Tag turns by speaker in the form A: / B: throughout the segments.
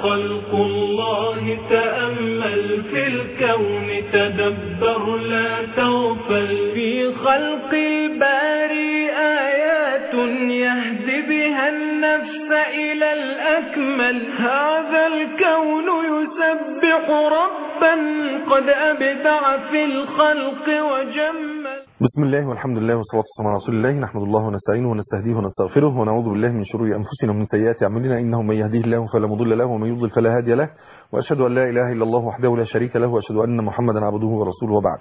A: خلق الله تأمل في الكون تدبر لا تغفل في خلق الباري آيات يهدي بها النفس إلى الأكمل هذا الكون يسبح ربا قد أبدع في الخلق وجمل
B: بسم الله والحمد لله والصلاة والسلام على رسول الله نحمد الله ونستعينه ونستهديه ونستغفره ونعوذ بالله من شرور أنفسنا ومن سيئات أعمالنا إنه من يهديه الله فلا مضل له ومن يضلل فلا هادي له وأشهد أن لا إله إلا الله وحده لا شريك له وأشهد أن محمدا عبده ورسوله وبعد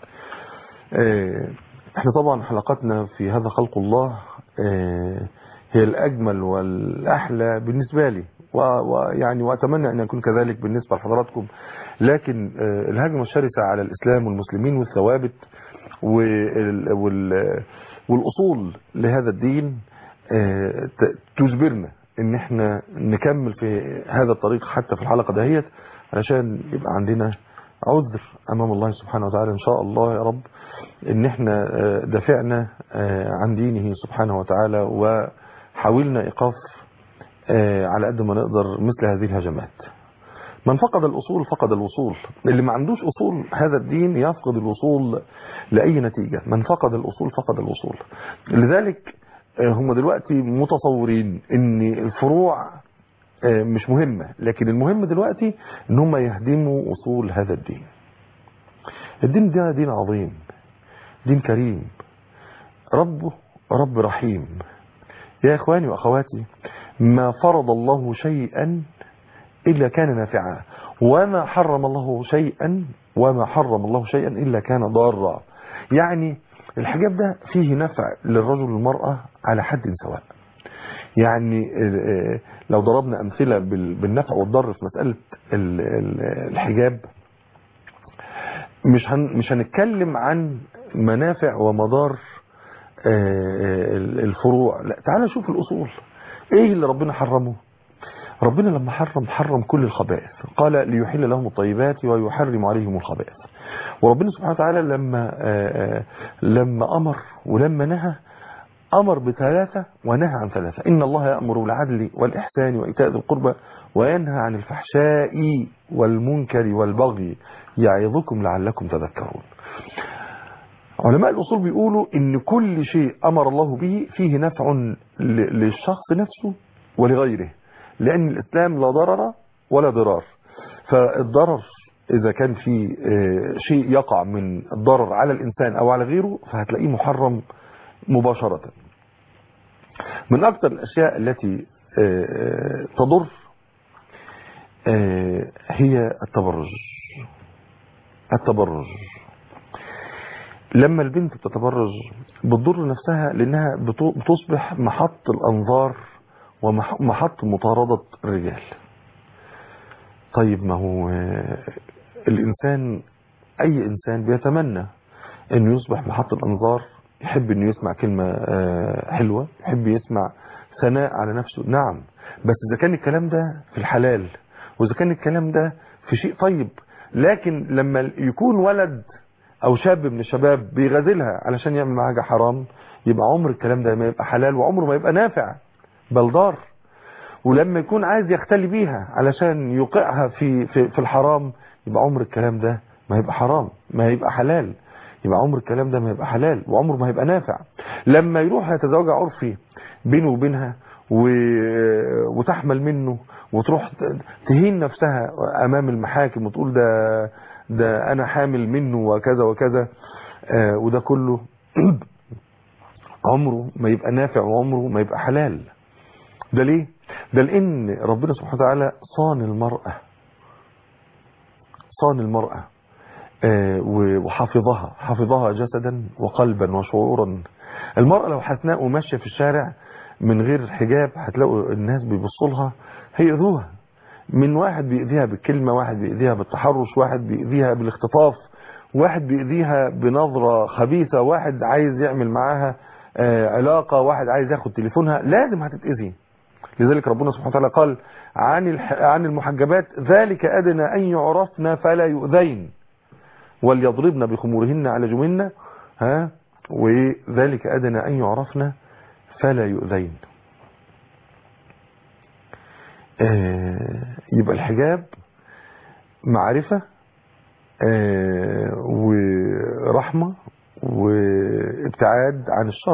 B: آه، احنا طبعا حلقاتنا في هذا خلق الله آه، هي الأجمل والأحلى بالنسبة لي ويعني وأتمنى أن يكون كذلك بالنسبة لحضراتكم لكن آه، الهجمة الشرسة على الإسلام والمسلمين والثوابت وال- وال- والأصول لهذا الدين آه، ت- تجبرنا ان احنا نكمل في هذا الطريق حتى في الحلقة دهيت علشان يبقى عندنا عذر امام الله سبحانه وتعالى ان شاء الله يا رب ان احنا آه، دافعنا آه، عن دينه سبحانه وتعالى وحاولنا ايقاف آه، على قد ما نقدر مثل هذه الهجمات من فقد الأصول فقد الوصول اللي ما عندوش أصول هذا الدين يفقد الوصول لأي نتيجة من فقد الأصول فقد الوصول لذلك آه، هم دلوقتي متصورين ان الفروع آه، مش مهمة لكن المهم دلوقتي ان هم يهدموا أصول هذا الدين الدين ده دين عظيم دين كريم ربه رب رحيم يا إخواني وأخواتي ما فرض الله شيئا إلا كان نافعا وما حرم الله شيئا وما حرم الله شيئا إلا كان ضارا يعني الحجاب ده فيه نفع للرجل والمرأة على حد سواء يعني آه، لو ضربنا أمثلة بال- بالنفع والضر في مسألة ال- ال- الحجاب مش هن مش هنتكلم عن منافع ومضار آه، الفروع لا تعال شوف الأصول ايه اللي ربنا حرمه ربنا لما حرم حرم كل الخبائث قال ليحل لهم الطيبات ويحرم عليهم الخبائث وربنا سبحانه وتعالى لما آه، آه، لما أمر ولما نهى أمر بثلاثة ونهى عن ثلاثة إن الله يأمر بالعدل والإحسان وإيتاء ذي القربى وينهى عن الفحشاء والمنكر والبغي يعظكم لعلكم تذكرون علماء الأصول بيقولوا إن كل شيء أمر الله به فيه نفع ل- للشخص نفسه ولغيره لأن الإسلام لا ضرر ولا ضرار فالضرر إذا كان في آه، شيء يقع من الضرر على الإنسان أو على غيره فهتلاقيه محرم مباشرة من أكثر الأشياء التي آه، آه، تضر آه، هي التبرج التبرج لما البنت بتتبرج بتضر نفسها لأنها بتو- بتصبح محط الأنظار ومحط مطاردة الرجال طيب ما هو آه، الإنسان أي إنسان بيتمنى أنه يصبح محط الأنظار يحب أنه يسمع كلمة آه، حلوة يحب يسمع ثناء على نفسه نعم بس إذا كان الكلام ده في الحلال وإذا كان الكلام ده في شيء طيب لكن لما يكون ولد أو شاب من الشباب بيغازلها علشان يعمل معاها حاجة حرام يبقى عمر الكلام ده ما يبقى حلال وعمره ما يبقى نافع بل ضار ولما يكون عايز يختلي بيها علشان يوقعها في, في, في الحرام يبقى عمر الكلام ده ما يبقى حرام ما يبقى حلال يبقى عمر الكلام ده ما يبقى حلال وعمره ما يبقى نافع لما يروح يتزوج عرفي بينه وبينها و... وتحمل منه وتروح ت- تهين نفسها امام المحاكم وتقول ده ده انا حامل منه وكذا وكذا آه، وده كله عمره ما يبقى نافع وعمره ما يبقى حلال ده ليه ده لان ربنا سبحانه وتعالى صان المرأة صان المرأة آه، و- وحفظها حفظها جسدا وقلبا وشعورا المرأة لو حسناء وماشية في الشارع من غير حجاب هتلاقوا الناس بيبصوا لها هيأذوها من واحد بيأذيها بالكلمة واحد بيأذيها بالتحرش واحد بيأذيها بالاختطاف واحد بيأذيها بنظرة خبيثة واحد عايز يعمل معاها آه، علاقة واحد عايز ياخد تليفونها لازم هتتأذي لذلك ربنا سبحانه وتعالى قال عن الح... عن المحجبات ذلك أدنى أن يعرفن فلا يؤذين وليضربن بخمورهن على جمهن ها وذلك أدنى أن يعرفن فلا يؤذين آه، يبقى الحجاب معرفة آه، ورحمة وابتعاد عن الشر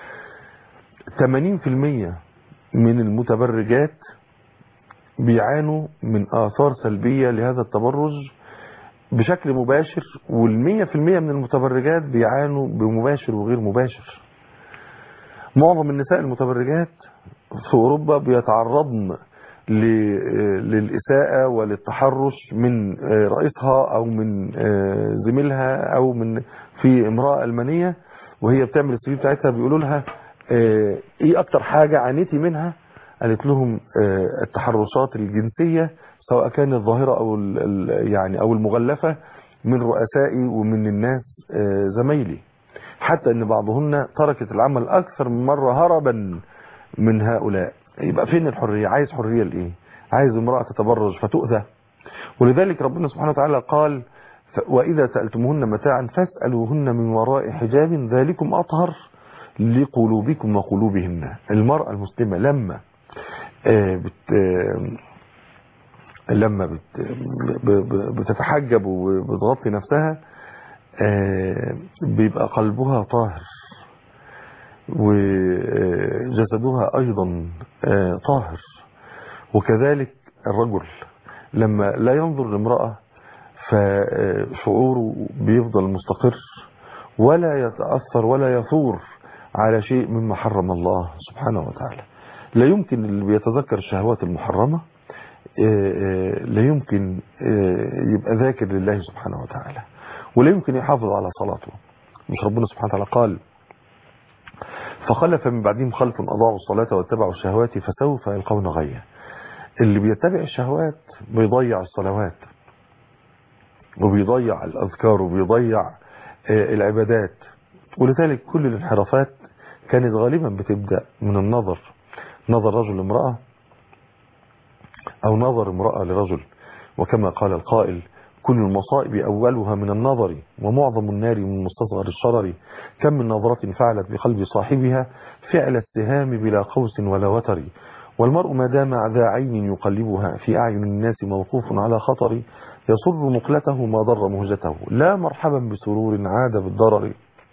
B: 80% من المتبرجات بيعانوا من آثار سلبية لهذا التبرج بشكل مباشر والمية في المية من المتبرجات بيعانوا بمباشر وغير مباشر معظم النساء المتبرجات في أوروبا بيتعرضن ل- للإساءة وللتحرش من رئيسها أو من زميلها أو من في امرأة ألمانية وهي بتعمل السي في بتاعتها بيقولوا لها آه، ايه اكتر حاجة عانيتي منها قالت لهم آه، التحرشات الجنسية سواء كانت ظاهرة او ال- ال- يعني او المغلفة من رؤسائي ومن الناس آه، زمايلي حتى ان بعضهن تركت العمل اكثر من مرة هربا من هؤلاء يبقى فين الحرية عايز حرية لايه عايز امرأة تتبرج فتؤذى ولذلك ربنا سبحانه وتعالى قال ف- وإذا سألتموهن متاعا فاسألوهن من وراء حجاب ذلكم أطهر لقلوبكم وقلوبهن المرأة المسلمة لما آه، بت آه، لما بت ب- ب- بتتحجب وبتغطي نفسها آه، بيبقى قلبها طاهر وجسدها أيضا آه، طاهر وكذلك الرجل لما لا ينظر لامرأة فشعوره بيفضل مستقر ولا يتأثر ولا يثور على شيء مما حرم الله سبحانه وتعالى لا يمكن اللي بيتذكر الشهوات المحرمة آه، آه، لا يمكن آه، يبقى ذاكر لله سبحانه وتعالى ولا يمكن يحافظ على صلاته مش ربنا سبحانه وتعالى قال فخلف من بعدهم خلف أضاعوا الصلاة واتبعوا الشهوات فسوف يلقون غيا اللي بيتبع الشهوات بيضيع الصلوات وبيضيع الأذكار وبيضيع آه، العبادات ولذلك كل الانحرافات كانت غالبا بتبدأ من النظر نظر رجل امرأة أو نظر امرأة لرجل وكما قال القائل كل المصائب أولها من النظر ومعظم النار من مستصغر الشرر كم من نظرة فعلت بقلب صاحبها فعل السهام بلا قوس ولا وتر والمرء ما دام ذا عين يقلبها في أعين الناس موقوف على خطر يصر مقلته ما ضر مهجته لا مرحبا بسرور عاد بالضرر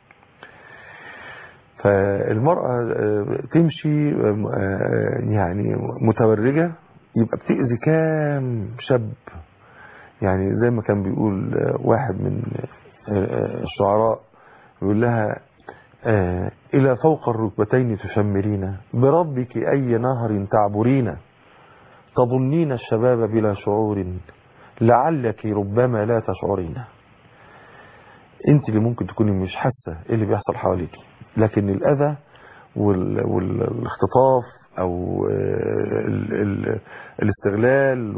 B: فالمرأة آه، تمشي آه، يعني متبرجة يبقى بتأذي كام شاب يعني زي ما كان بيقول آه، واحد من آه، الشعراء يقول لها آه، إلى فوق الركبتين تشمرين بربك أي نهر تعبرين تظنين الشباب بلا شعور لعلك ربما لا تشعرين انت اللي ممكن تكوني مش حاسة ايه اللي بيحصل حواليك لكن الأذى وال- والاختطاف او آه، ال- ال- الاستغلال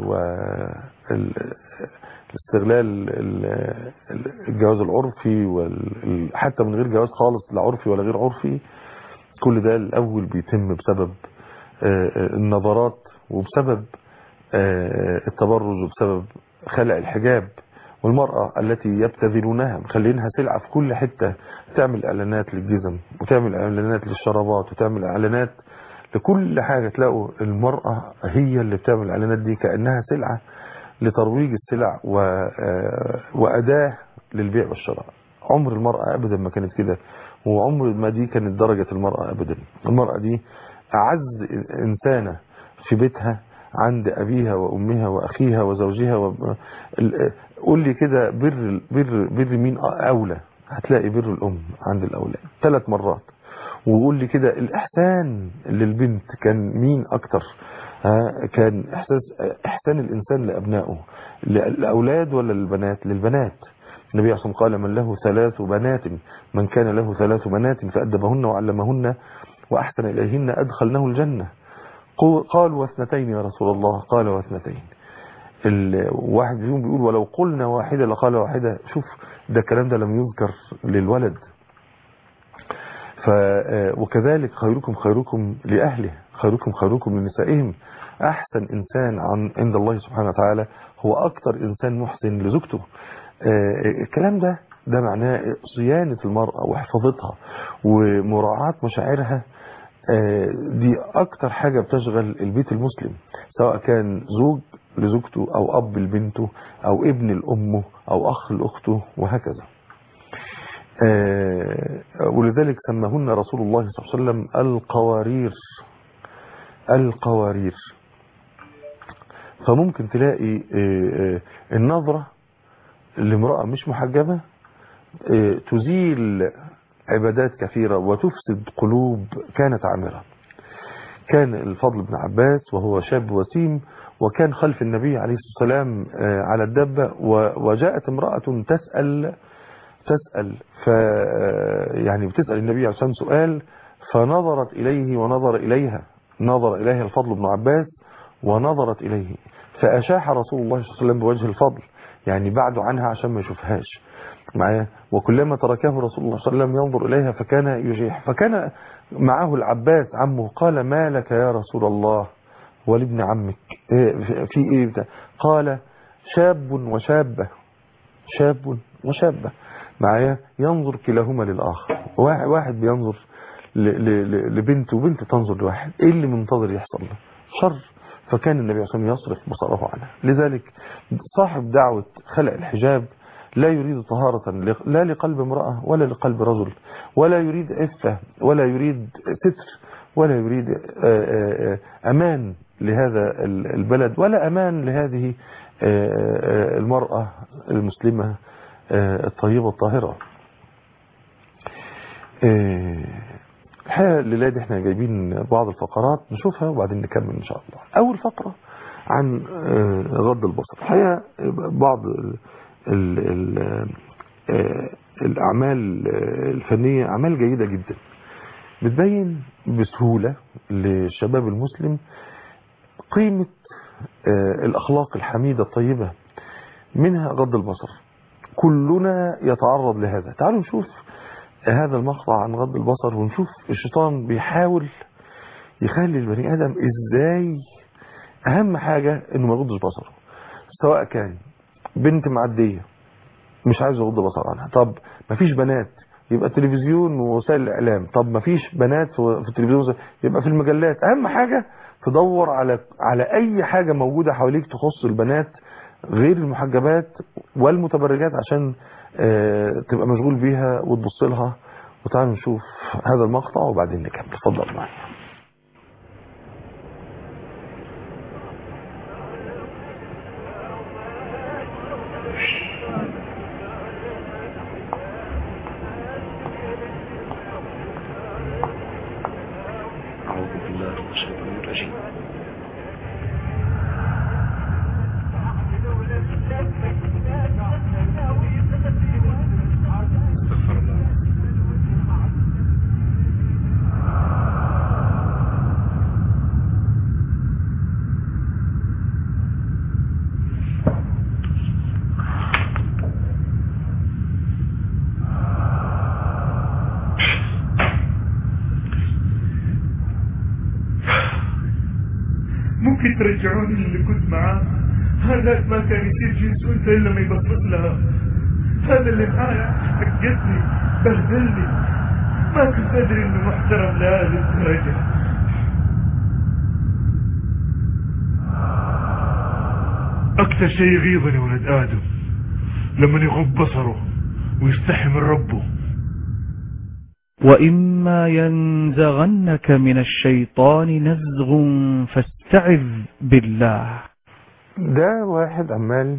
B: والاستغلال الجواز العرفي وال- حتى من غير جواز خالص لا عرفي ولا غير عرفي كل ده الاول بيتم بسبب آه، آه، النظرات وبسبب آه، التبرج وبسبب خلع الحجاب والمرأة التي يبتذلونها مخلينها سلعة في كل حتة تعمل اعلانات للجزم وتعمل اعلانات للشرابات وتعمل اعلانات لكل حاجة تلاقوا المرأة هي اللي بتعمل الاعلانات دي كأنها سلعة لترويج السلع و... آه، وأداة للبيع والشراء عمر المرأة أبدا ما كانت كده وعمر ما دي كانت درجة المرأة أبدا المرأة دي أعز إنسانة في بيتها عند أبيها وأمها وأخيها وزوجها و... ال- قول لي كده بر بر بر مين أولى هتلاقي بر الأم عند الأولاد ثلاث مرات وقول لي كده الإحسان للبنت كان مين أكتر ها كان إحساس إحسان الإنسان لأبنائه للأولاد ولا للبنات للبنات النبي عليه الصلاة والسلام قال من له ثلاث بنات من كان له ثلاث بنات فأدبهن وعلمهن وأحسن إليهن أدخلنه الجنة قو- قال واثنتين يا رسول الله قال واثنتين الواحد فيهم بيقول ولو قلنا واحدة لقال واحدة شوف ده الكلام ده لم يذكر للولد ف وكذلك خيركم خيركم لأهله خيركم خيركم لنسائهم أحسن إنسان عن عند الله سبحانه وتعالى هو أكثر إنسان محسن لزوجته آه، الكلام ده ده معناه صيانة المرأة وحفاظتها ومراعاة مشاعرها آه، دي أكتر حاجة بتشغل البيت المسلم سواء كان زوج لزوجته أو أب لبنته أو ابن لأمه أو أخ لأخته وهكذا آه، ولذلك سماهن رسول الله صلى الله عليه وسلم القوارير القوارير فممكن تلاقي آه، آه، النظرة لامرأة مش محجبة آه، تزيل عبادات كثيرة وتفسد قلوب كانت عامرة كان الفضل بن عباس وهو شاب وسيم وكان خلف النبي عليه الصلاة والسلام آه، على الدبة و- وجاءت امرأة تسأل تسأل ف يعني بتسأل النبي عليه الصلاة والسلام سؤال فنظرت إليه ونظر إليها نظر إليها الفضل بن عباس ونظرت إليه فأشاح رسول الله صلى الله عليه وسلم بوجه الفضل يعني بعده عنها عشان ما يشوفهاش معايا وكلما تركه رسول الله صلى الله عليه وسلم ينظر إليها فكان يجيح فكان معه العباس عمه قال ما لك يا رسول الله ولابن عمك إيه في ايه بتاع؟ قال شاب وشابة شاب وشابة معايا ينظر كلاهما للآخر واحد, واحد بينظر ل- ل- ل- لبنت وبنت تنظر لواحد ايه اللي منتظر يحصل له شر فكان النبي صلى الله عليه وسلم يصرف بصره عنها لذلك صاحب دعوة خلق الحجاب لا يريد طهارة ل- لا لقلب امرأة ولا لقلب رجل ولا يريد عفة ولا يريد ستر ولا يريد آه، آه، آه، أمان لهذا ال- البلد ولا أمان لهذه آه، آه، المرأة المسلمة آه، الطيبة الطاهرة آه، الحقيقة الليلة دي احنا جايبين بعض الفقرات نشوفها وبعدين نكمل ان شاء الله اول فقرة عن آه، غض البصر الحقيقة بعض ال ال ال آه، الاعمال آه، الفنية اعمال جيدة جدا بتبين بسهولة للشباب المسلم قيمة آه، الاخلاق الحميدة الطيبة منها غض البصر كلنا يتعرض لهذا تعالوا نشوف هذا المقطع عن غض البصر ونشوف الشيطان بيحاول يخلي البني ادم ازاي اهم حاجة انه ما يغضش بصره سواء كان بنت معدية مش عايز يغض بصر عنها طب مفيش بنات يبقى التلفزيون ووسائل الاعلام طب مفيش بنات في في التلفزيون يبقى في المجلات اهم حاجة تدور على على اي حاجة موجودة حواليك تخص البنات غير المحجبات والمتبرجات عشان آه، تبقى مشغول بيها وتبص لها وتعالوا نشوف هذا المقطع وبعدين نكمل اتفضل معايا
C: أعوذ بالله من الشيطان الرجيم استغفر الله
D: ممكن ترجعوني اللي كنت معاه هذا ما كان يصير جنس انت الا ما يبصص لها هذا اللي معايا حقتني بهدلني ما كنت ادري انه محترم لهذه الدرجه اكثر شيء يغيظني ولد ادم لما يغض بصره ويستحي من ربه
E: وإما ينزغنك من الشيطان نزغ فاستعذ بالله
B: ده واحد عمال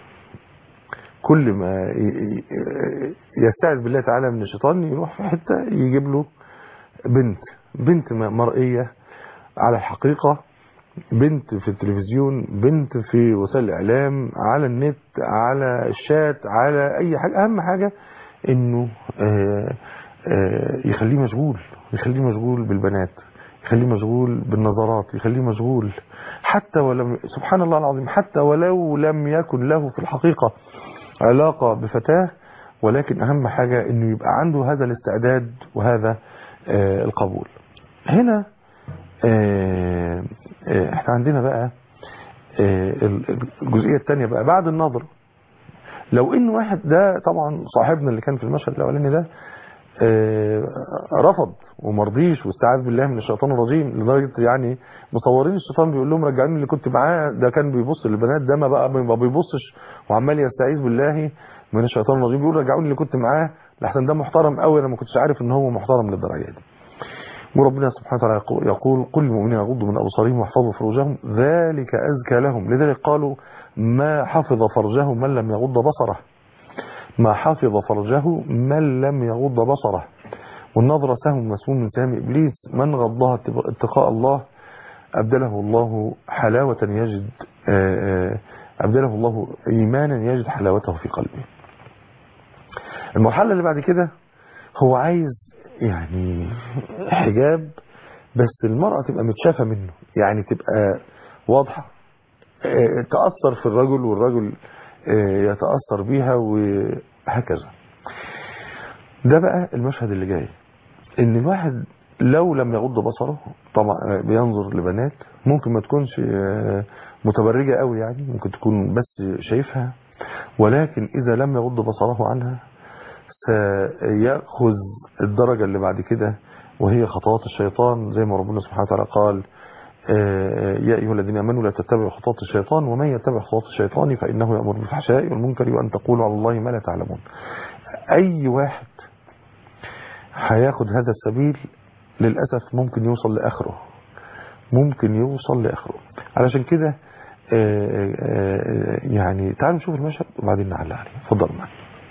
B: كل ما ي- ي- يستعذ بالله تعالى من الشيطان يروح في حتة يجيب له بنت بنت م- مرئية على الحقيقة بنت في التلفزيون بنت في وسائل الإعلام على النت على الشات على أي حاجة أهم حاجة إنه آه، آه، يخليه مشغول يخليه مشغول بالبنات يخليه مشغول بالنظرات يخليه مشغول حتى ولم سبحان الله العظيم حتى ولو لم يكن له في الحقيقة علاقة بفتاة ولكن أهم حاجة إنه يبقى عنده هذا الاستعداد وهذا آه، القبول هنا آه، آه، احنا عندنا بقى آه، الجزئية الثانية بقى بعد النظر لو ان واحد ده طبعا صاحبنا اللي كان في المشهد الاولاني ده آه، رفض ومرضيش واستعاذ بالله من الشيطان الرجيم لدرجه يعني مصورين الشيطان بيقول لهم رجعوني اللي كنت معاه ده كان بيبص للبنات ده ما بقى ما بيبصش وعمال يستعيذ بالله من الشيطان الرجيم بيقول رجعوني اللي كنت معاه لحسن ده محترم قوي انا ما كنتش عارف ان هو محترم للدرجه دي وربنا سبحانه وتعالى يقول- يقول كل المؤمنين يغضوا من ابصارهم واحفظوا فروجهم ذلك ازكى لهم لذلك قالوا ما حفظ فرجه من لم يغض بصره ما حفظ فرجه من لم يغض بصره والنظرة سهم مسموم من سهم إبليس من غضها اتقاء الله أبدله الله حلاوة يجد آه، آه، أبدله الله إيمانا يجد حلاوته في قلبه المرحلة اللي بعد كده هو عايز يعني حجاب بس المرأة تبقى متشافة منه يعني تبقى واضحة آه، تأثر في الرجل والرجل آه، يتأثر بيها وهكذا ده بقى المشهد اللي جاي ان الواحد لو لم يغض بصره طبعا آه، بينظر لبنات ممكن ما تكونش آه، متبرجة قوي يعني ممكن تكون بس شايفها ولكن اذا لم يغض بصره عنها سيأخذ الدرجة اللي بعد كده وهي خطوات الشيطان زي ما ربنا سبحانه وتعالى قال آه، يا أيها الذين آمنوا لا تتبعوا خطوات الشيطان ومن يتبع خطوات الشيطان فإنه يأمر بالفحشاء والمنكر وأن تقولوا على الله ما لا تعلمون أي واحد هياخد هذا السبيل للأسف ممكن يوصل لآخره ممكن يوصل لآخره علشان كده آه، آه، يعني تعالوا نشوف المشهد وبعدين نعلق عليه اتفضل معايا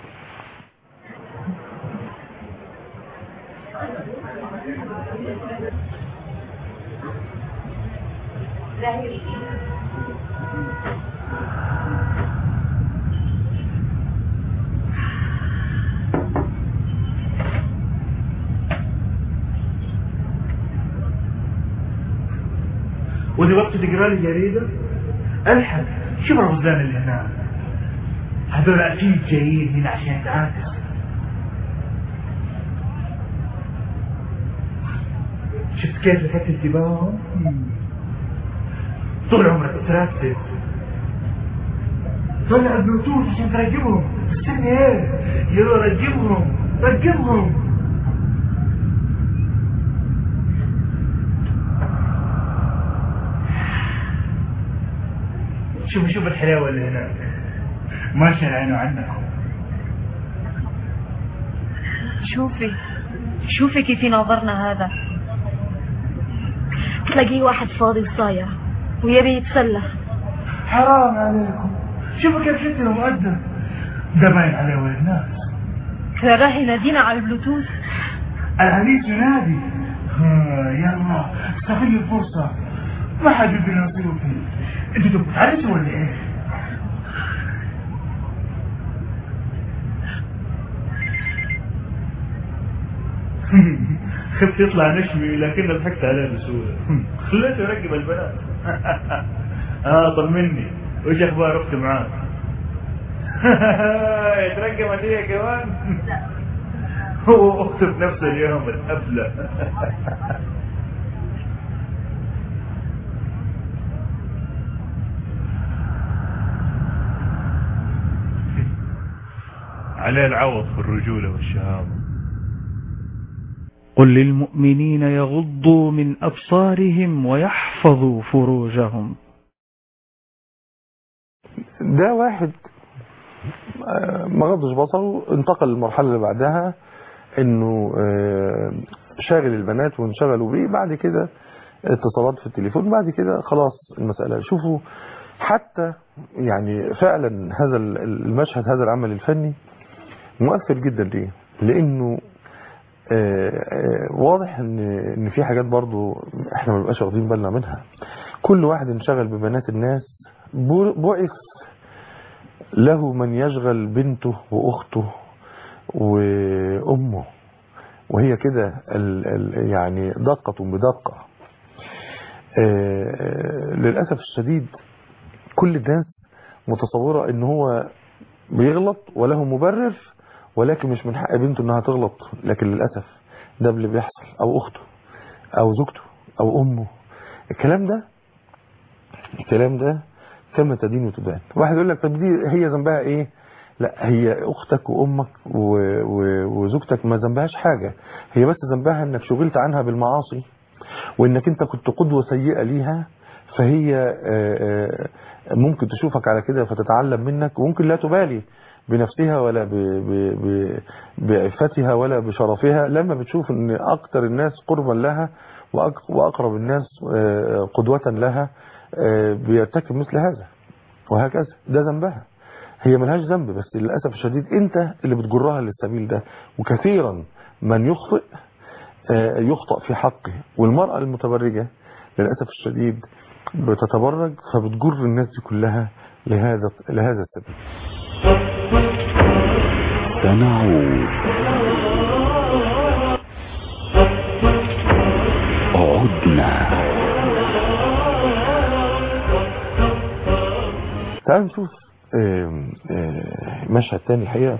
D: ودي وقت تقرا لي جريده الحق شوف الغزلان اللي هناك هذول اكيد جايين هنا عشان يتعاكسوا شفت كيف لفت انتباههم؟ طول عمرك تركز طلع البلوتوث عشان ترقبهم استني ايه يلا رقبهم رقبهم شوف شوف الحلاوه اللي هناك ما شال عينه عنكم
F: شوفي شوفي كيف يناظرنا هذا تلاقيه واحد فاضي وصايع ويبي يتسلى
D: حرام عليكم شوفوا كيف شكله مؤدب ده باين عليه وين الناس
F: ترى راح ينادينا على البلوتوث
D: العريس ينادي ها، يلا استغل الفرصة ما حد يدري نصيبه فيه انتوا تبقوا تعرسوا ولا ايه؟ خفت يطلع نشمي لكن ضحكت عليه بسهولة خليته يرقب البنات اه طمني وش اخبار اختي معاك؟ يترقب هدية كمان هو اخته في نفس اليوم الحفلة عليه العوض في الرجولة والشهامة
E: قل للمؤمنين يغضوا من أبصارهم ويحفظوا فروجهم
B: ده واحد آه، ما غضش بصره انتقل للمرحلة اللي بعدها انه آه، شاغل البنات وانشغلوا بيه بعد كده اتصالات في التليفون بعد كده خلاص المسألة شوفوا حتى يعني فعلا هذا المشهد هذا العمل الفني مؤثر جدا ليه لانه آه، آه، واضح ان ان في حاجات برضو احنا ما بنبقاش واخدين بالنا منها كل واحد انشغل ببنات الناس بو- بعث له من يشغل بنته واخته وامه وهي كده ال- ال- يعني دقة بدقة آه، آه، للأسف الشديد كل الناس متصورة ان هو بيغلط وله مبرر ولكن مش من حق بنته انها تغلط لكن للأسف ده اللي بيحصل او اخته او زوجته او امه الكلام ده الكلام ده كما تدين وتبان واحد يقول لك طب دي هي ذنبها ايه لا هي اختك وامك و- و- وزوجتك ما ذنبهاش حاجة هي بس ذنبها انك شغلت عنها بالمعاصي وانك انت كنت قدوة سيئة ليها فهي آه، آه، ممكن تشوفك على كده فتتعلم منك وممكن لا تبالي بنفسها ولا ب- ب- ب- بعفتها ولا بشرفها لما بتشوف ان اكتر الناس قربا لها وأق- واقرب الناس آه، قدوة لها آه، بيرتكب مثل هذا وهكذا ده ذنبها هي ملهاش ذنب بس للأسف الشديد انت اللي بتجرها للسبيل ده وكثيرا من يخطئ آه، يخطأ في حقه والمرأة المتبرجة للأسف الشديد بتتبرج فبتجر الناس دي كلها لهذا لهذا السبيل
G: سنعود عدنا
B: تعالوا نشوف آم، آه، مشهد تاني الحقيقة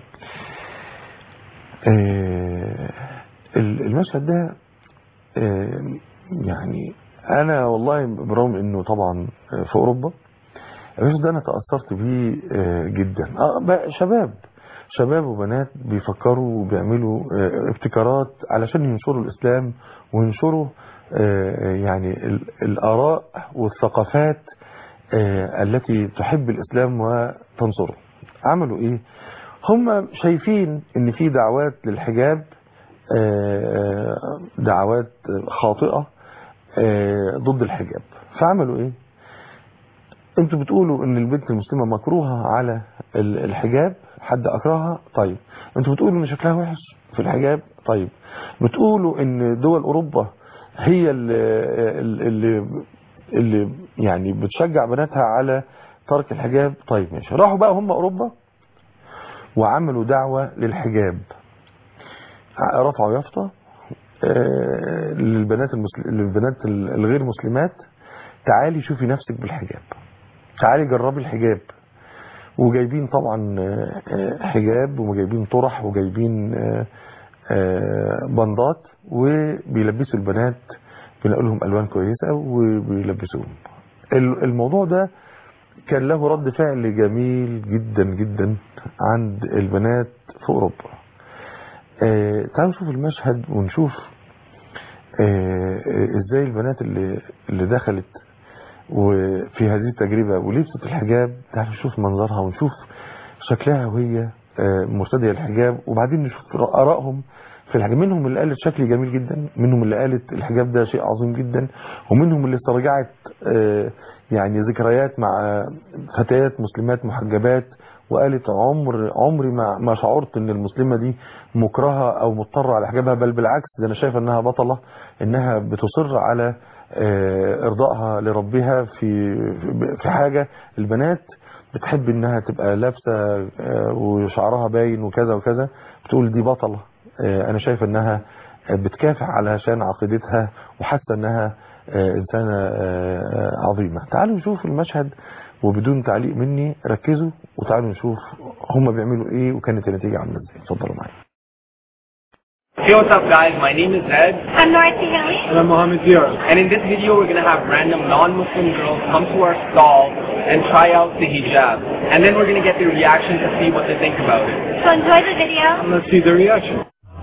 B: آه، ال- المشهد ده آم، يعني أنا والله برغم إنه طبعا في أوروبا المشهد ده أنا تأثرت بيه آه، جدا آه، بقى شباب شباب وبنات بيفكروا وبيعملوا آه، ابتكارات علشان ينشروا الإسلام وينشروا آه، يعني ال- الآراء والثقافات آه، التي تحب الإسلام وتنصره عملوا إيه هم شايفين ان في دعوات للحجاب آه، دعوات خاطئة آه، ضد الحجاب فعملوا ايه انتوا بتقولوا ان البنت المسلمة مكروهة على ال- الحجاب حد اكرهها طيب انتوا بتقولوا ان شكلها وحش في الحجاب طيب بتقولوا ان دول اوروبا هي اللي, اللي, اللي يعني بتشجع بناتها على ترك الحجاب طيب ماشي راحوا بقى هم اوروبا وعملوا دعوة للحجاب رفعوا يافطة آه، للبنات المسل... للبنات الغير مسلمات تعالي شوفي نفسك بالحجاب تعالي جربي الحجاب وجايبين طبعا آه، آه، حجاب وجايبين طرح وجايبين آه، آه، بندات وبيلبسوا البنات بيلاقوا لهم الوان كويسه وبيلبسوهم ال- الموضوع ده كان له رد فعل جميل جدا جدا عند البنات في اوروبا آه، تعالوا نشوف المشهد ونشوف آه، آه، ازاي البنات اللي اللي دخلت وفي هذه التجربة ولبست الحجاب تعالوا نشوف منظرها ونشوف شكلها وهي آه، مرتدية الحجاب وبعدين نشوف آرائهم في الحجاب منهم اللي قالت شكلي جميل جدا منهم اللي قالت الحجاب ده شيء عظيم جدا ومنهم اللي استرجعت آه، يعني ذكريات مع فتيات مسلمات محجبات وقالت عمر عمري ما ما شعرت ان المسلمه دي مكرهه او مضطره على حجابها بل بالعكس ده انا شايف انها بطله انها بتصر على آه، ارضائها لربها في في حاجه البنات بتحب انها تبقى لابسه آه، وشعرها باين وكذا وكذا بتقول دي بطله آه، انا شايف انها بتكافح علشان عقيدتها وحاسه انها آه، انسانه آه، عظيمه تعالوا نشوف المشهد وبدون تعليق مني ركزوا وتعالوا نشوف هم بيعملوا ايه وكانت النتيجه عامله ازاي اتفضلوا معايا
H: Hey, what's up guys? My name is Ed.
I: I'm Dorothy Hilly.
H: And I'm Mohammed Diar. And in this video, we're going to have random non-Muslim girls come to our stall and try out the hijab. And then we're going to get their reaction to see what they think about it.
I: So enjoy the video.
H: Let's see the reaction.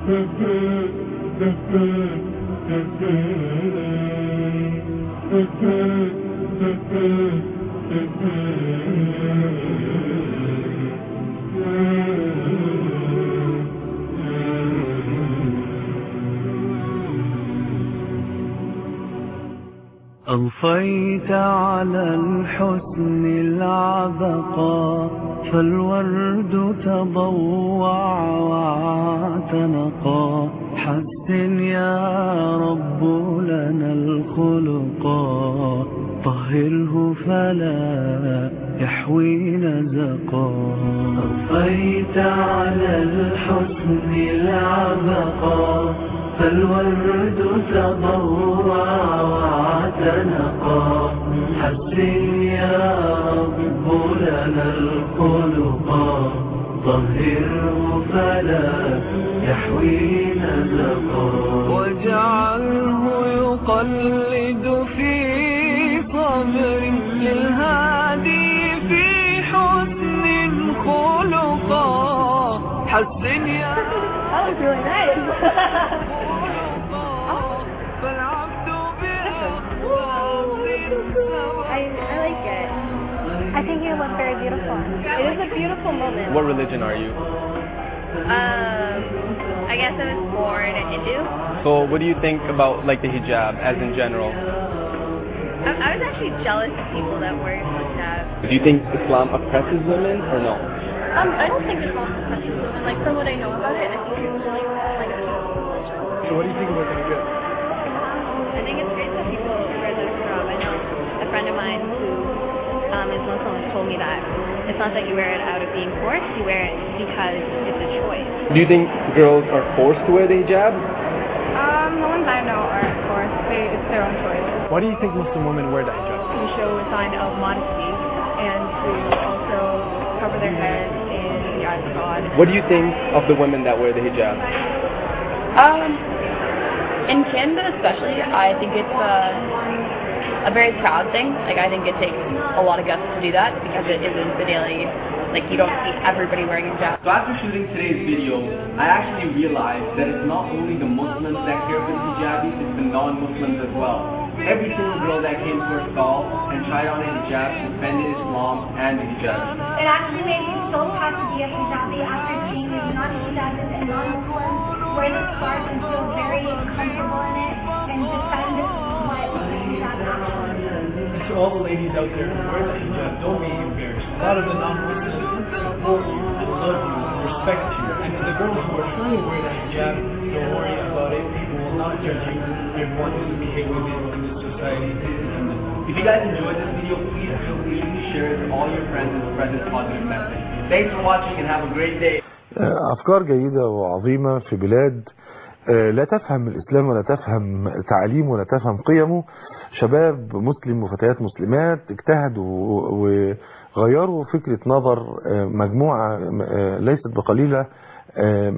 A: أضفيت على الحسن العبقى فالورد تضوع واعتنقا حسن يا رب لنا الخلقا طهره فلا يحوي نزقا أضفيت على الحسن العبقا فالورد تضوع واعتنقا حسن يا رب لنا الخلقا طهره فلا يحوي نزقا واجعله يقلد في صبر للهادي في حسن خلقا حسن يا
I: That was really nice.
A: فالعبد
I: I, I like it. I think you look very beautiful. It is a beautiful moment.
H: What religion are you?
I: Um, I guess I was born in Hindu.
H: So what do you think about like the hijab as in general?
I: I, I was actually jealous of people that wear hijab.
H: Do you think Islam oppresses women or no?
I: Um, I don't think it's all oppresses women. Like from what I know about it, I think it's really like a beautiful religion.
J: So what do you think about the hijab?
I: I think it's great that people wear the hijab. I know a friend of mine who um, is Muslim has told me that it's not that you wear it out of being forced, you wear it because it's a choice.
H: Do you think girls are forced to wear the hijab?
I: Um, the ones I know aren't forced. They, it's their own choice.
J: Why do you think Muslim women wear the hijab?
I: To show a sign of modesty and to also cover their head in the eyes of God.
H: What do you think of the women that wear the hijab?
K: Um, in Canada especially, I think it's a, a very proud thing. Like, I think it takes a lot of guts to do that because it isn't the daily, like, you don't see everybody wearing a hijab.
H: So after shooting today's video, I actually realized that it's not only the Muslims that care for the hijabis, it's the non-Muslims as well. Every single girl that came to our stall and tried on a hijab defended Islam and the hijab.
L: It actually made me so proud to be a hijabi after seeing the non-hijabis and non-Muslims wear the scarf and feel very comfortable in it and defend what the hijab actually is.
J: To all the ladies out there who wear the hijab, don't be embarrassed. A lot of the non-Muslims support you and love you and respect you. And to the girls who are trying to wear the hijab, don't worry about it. People will not judge you. Everyone is behaving in this society.
H: If you guys enjoyed this video, please feel free to share it with all your friends and spread this positive message. Thanks for watching and have a great day.
B: أفكار جيدة وعظيمة في بلاد آه، لا تفهم الإسلام ولا تفهم تعاليمه ولا تفهم قيمه شباب مسلم وفتيات مسلمات اجتهدوا وغيروا فكرة نظر آه، مجموعة آه، ليست بقليلة آه،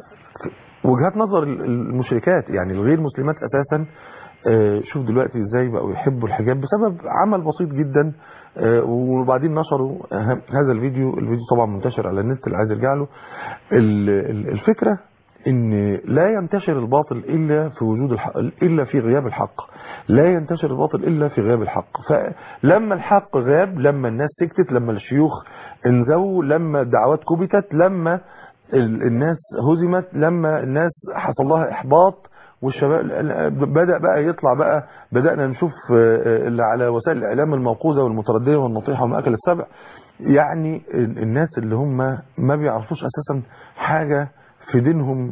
B: وجهات نظر المشركات يعني الغير مسلمات أساسا آه، شوف دلوقتي ازاي بقوا يحبوا الحجاب بسبب عمل بسيط جدا آه، وبعدين نشروا آه، هذا الفيديو الفيديو طبعا منتشر على النت اللي عايز يرجع له ال- ال- الفكرة ان لا ينتشر الباطل الا في وجود الحق الا في غياب الحق لا ينتشر الباطل الا في غياب الحق فلما الحق غاب لما الناس سكتت لما الشيوخ انزووا لما الدعوات كبتت لما ال- الناس هزمت لما الناس حصل لها احباط والشباب بدأ بقى يطلع بقى بدأنا نشوف آه، اللي على وسائل الإعلام الموقوذة والمتردية والنطيحة وما أكل السبع يعني ال- الناس اللي هم ما بيعرفوش أساسا حاجة في دينهم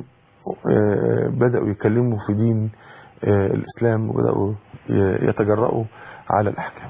B: آه، بدأوا يتكلموا في دين آه، الإسلام وبدأوا ي- يتجرؤوا على الأحكام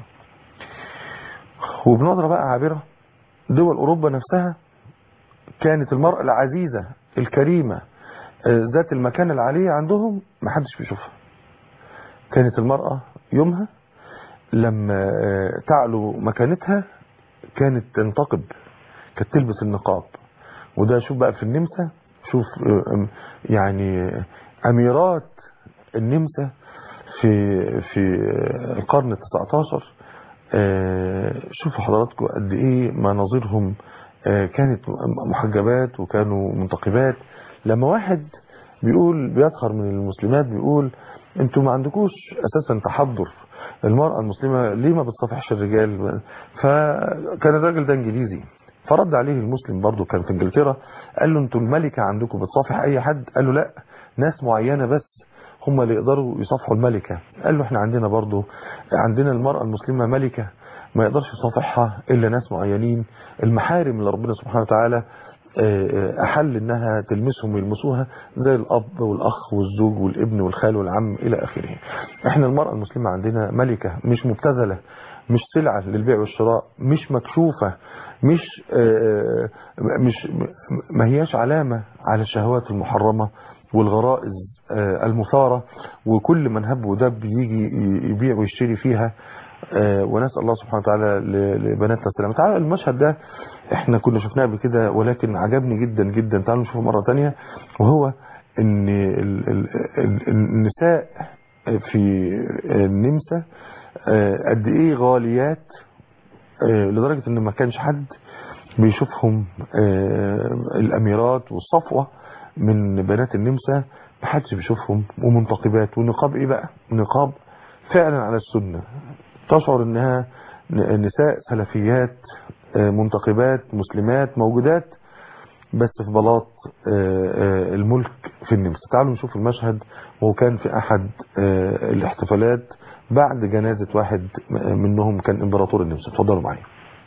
B: وبنظرة بقى عابرة دول أوروبا نفسها كانت المرأة العزيزة الكريمة آه، ذات المكانة العالية عندهم ما حدش بيشوفها كانت المرأة يومها لما آه، تعلو مكانتها كانت تنتقب كانت تلبس النقاب وده شوف بقى في النمسا شوف آه، آم، يعني أميرات النمسا في في القرن ال 19 آه، شوفوا حضراتكم قد ايه مناظرهم آه، كانت محجبات وكانوا منتقبات لما واحد بيقول بيسخر من المسلمات بيقول انتوا ما عندكوش اساسا تحضر المرأة المسلمة ليه ما بتصافحش الرجال فكان الراجل ده انجليزي فرد عليه المسلم برضه كان في انجلترا قال له انتوا الملكة عندكم بتصافح اي حد قال له لا ناس معينة بس هم اللي يقدروا يصافحوا الملكة قال له احنا عندنا برضه عندنا المرأة المسلمة ملكة ما يقدرش يصافحها الا ناس معينين المحارم اللي ربنا سبحانه وتعالى آه، احل انها تلمسهم ويلمسوها زي الاب والاخ والزوج والابن والخال والعم الى اخره احنا المرأة المسلمة عندنا ملكة مش مبتذلة مش سلعة للبيع والشراء مش مكشوفة مش آه، مش ما هياش علامة على الشهوات المحرمة والغرائز آه، المثارة وكل من هب ودب يجي يبيع ويشتري فيها آه، ونسأل الله سبحانه وتعالى ل- لبناتنا السلامة تعالى المشهد ده احنا كنا شفناه قبل كده ولكن عجبني جدا جدا تعالوا نشوفه مرة تانية وهو ان ال- ال- ال- النساء في النمسا آه، قد ايه غاليات آه، لدرجة ان ما كانش حد بيشوفهم آه، الأميرات والصفوة من بنات النمسا محدش بيشوفهم ومنتقبات والنقاب ايه بقى نقاب فعلا على السنة تشعر انها ن- نساء سلفيات آه، منتقبات مسلمات موجودات بس في بلاط آه، آه، الملك في النمسا تعالوا نشوف المشهد وهو كان في احد آه، الاحتفالات بعد جنازة واحد منهم كان امبراطور النمسا اتفضلوا معايا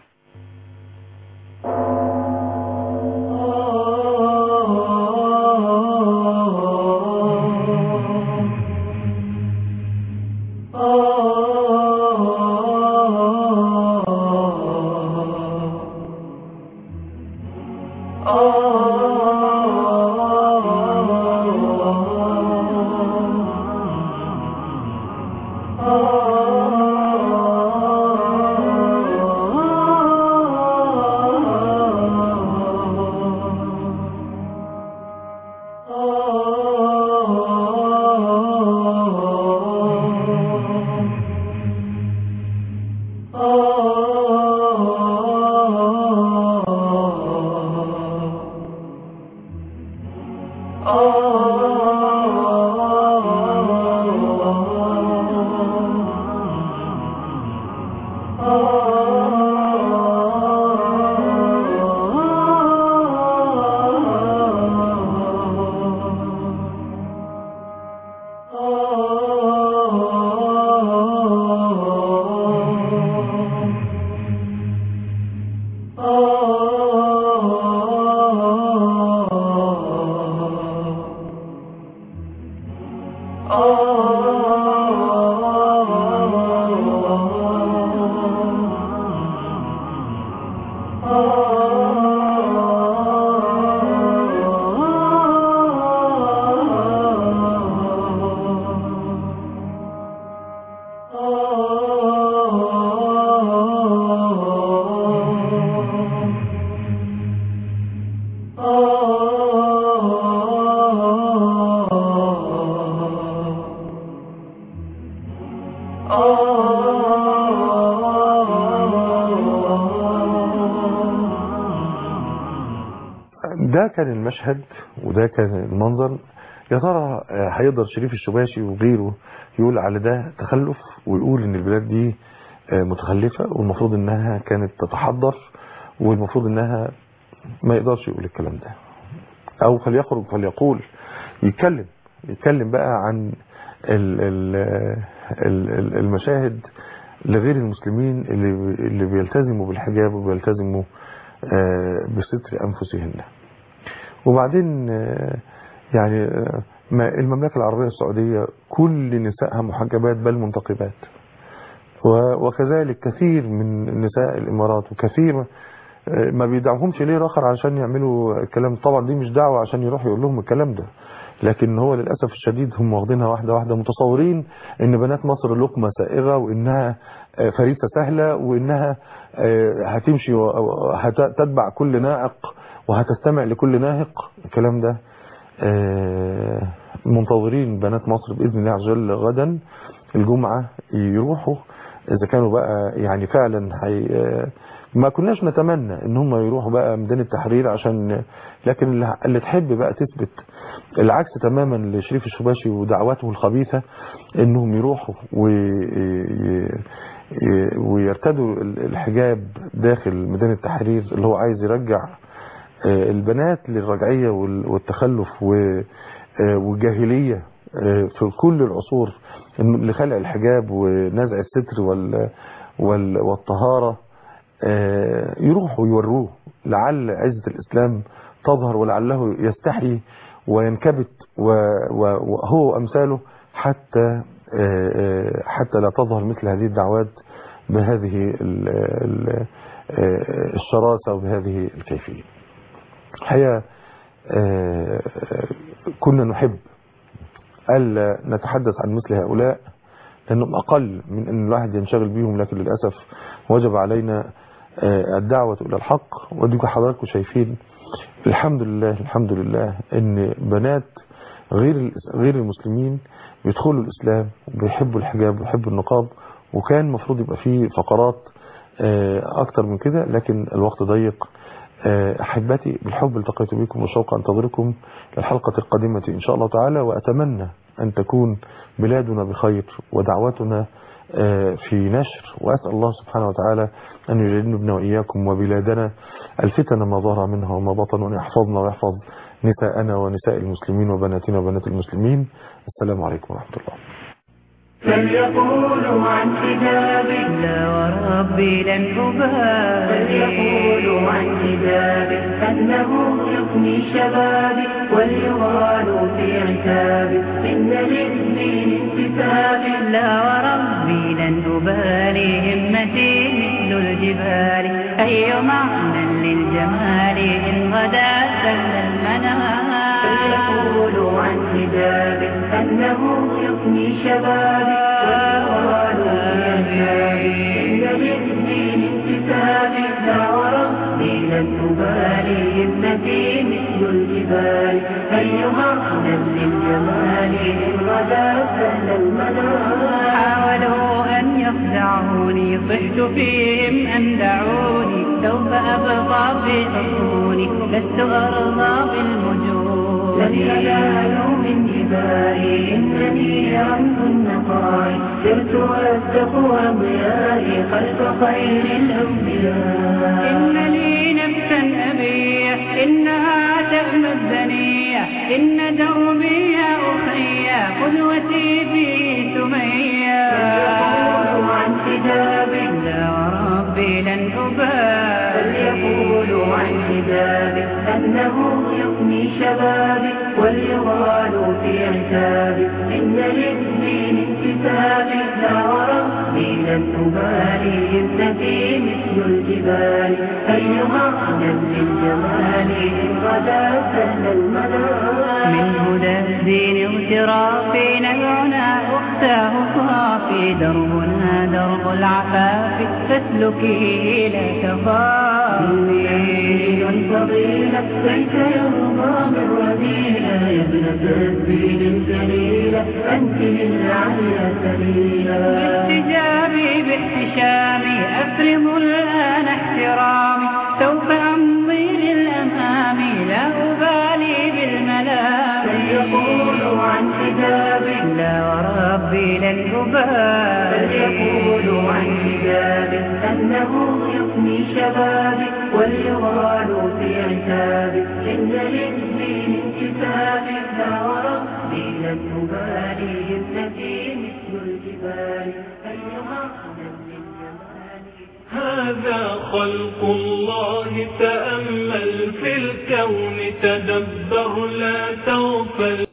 B: ده كان المشهد وده كان المنظر يا ترى آه، هيقدر شريف الشباشي وغيره يقول على ده تخلف ويقول ان البلاد دي آه، متخلفة والمفروض انها كانت تتحضر والمفروض انها ما يقدرش يقول الكلام ده او فليخرج فليقول يتكلم يتكلم بقى عن ال ال ال ال المشاهد لغير المسلمين اللي اللي بيلتزموا بالحجاب وبيلتزموا آه، بستر انفسهن وبعدين آه، يعني آه، ما المملكة العربية السعودية كل نسائها محجبات بل منتقبات و- وكذلك كثير من نساء الإمارات وكثير آه، ما بيدعوهمش ليه رخر عشان يعملوا الكلام طبعا دي مش دعوة عشان يروح يقول لهم الكلام ده لكن هو للأسف الشديد هم واخدينها واحدة واحدة متصورين ان بنات مصر لقمة سائغة وانها آه، فريسة سهلة وانها آه، هتمشي وهتتبع كل نائق وهتستمع لكل ناهق الكلام ده آه، منتظرين بنات مصر بإذن الله عز وجل غدا الجمعة يروحوا إذا كانوا بقى يعني فعلا حي ما كناش نتمنى ان هم يروحوا بقى ميدان التحرير عشان لكن اللي- اللي تحب بقى تثبت العكس تماما لشريف الشباشي ودعواته الخبيثة انهم يروحوا وي- ي- ويرتدوا الحجاب داخل ميدان التحرير اللي هو عايز يرجع آه، البنات للرجعية وال- والتخلف و- آه، والجاهلية آه، في كل العصور لخلع الحجاب ونزع الستر وال- وال- والطهارة آه، يروحوا يوروه لعل عزة الإسلام تظهر ولعله يستحي وينكبت و- و- وهو أمثاله حتى آه، آه، حتى لا تظهر مثل هذه الدعوات بهذه ال- ال- آه، الشراسة وبهذه الكيفية الحقيقة آه، كنا نحب ألا نتحدث عن مثل هؤلاء لأنهم أقل من أن الواحد ينشغل بيهم لكن للأسف وجب علينا آه، الدعوة إلى الحق وديكم حضراتكم شايفين الحمد لله الحمد لله أن بنات غير غير المسلمين بيدخلوا الإسلام وبيحبوا الحجاب وبيحبوا النقاب وكان المفروض يبقى فيه فقرات آه، أكتر من كده لكن الوقت ضيق آه، أحبتي بالحب التقيت بكم وشوق أنتظركم للحلقة القادمة إن شاء الله تعالى وأتمنى أن تكون بلادنا بخير ودعوتنا آه، في نشر وأسأل الله سبحانه وتعالى أن يجنبنا وإياكم وبلادنا الفتن ما ظهر منها وما بطن وأن يحفظنا ويحفظ نساءنا ونساء المسلمين وبناتنا وبنات المسلمين السلام عليكم ورحمة الله
A: فليقولوا عن حجابي لا وربي لن أبالي فليقولوا عن حجابي أنه يفني شبابي وليغالوا في عتابي إن للدين انتسابي لا وربي لن أبالي همتي مثل الجبال أي معنى للجمال إن غدا سل المنام فليقولوا عن حجابي أنه يفني شبابي والقرآن في أجابي إن للدين انتسابي لا وربي لن أبالي ابنتي مثل الجبال أي معنى للجمال إن غدا سهل المنام حاولوا أن يخدعوني صحت فيهم أن دعوني سوف أبقى في حصوني لست أرضى بالمجون لن ينالوا من جبالي إنني عبد النقاء سرت والتقوى ضيائي خلف خير الأنبياء إن لي نفسا أبيح إنها تأمى الدنيا إن دربي يا أخي قدوتي في سمية فليقولوا عن حجابي لا وربي لن أبالي فليقولوا عن حجابي أنه يفني شبابي وليغالوا في عتابي إن للدين انتسابي لا وربي لن أبالي ابنتي مثل الجبال أي معنى للجمال إن غدا سهل المنام من هدى الدين اغترافي نبعنا أختاه صافي دربنا درب العفاف فاسلكي لا تخافي فضيلة كيف يرضى بالرذيلة يا ابنة الدين الجليلة أنت للعليا سبيلا باحتجابي باحتشامي أفرض الآن احترامي سوف أمضي للأمام لا أبالي بالملام فليقولوا عن حجابي لا وربي لن أبالي فليقولوا عن حجابي أنه يفني شبابي وليغالوا في عتابي إن للدين انتسابي لا وربي لن أبالي ابنتي مثل الجبال أيها
M: هذا خلق الله تأمل في الكون تدبر لا تغفل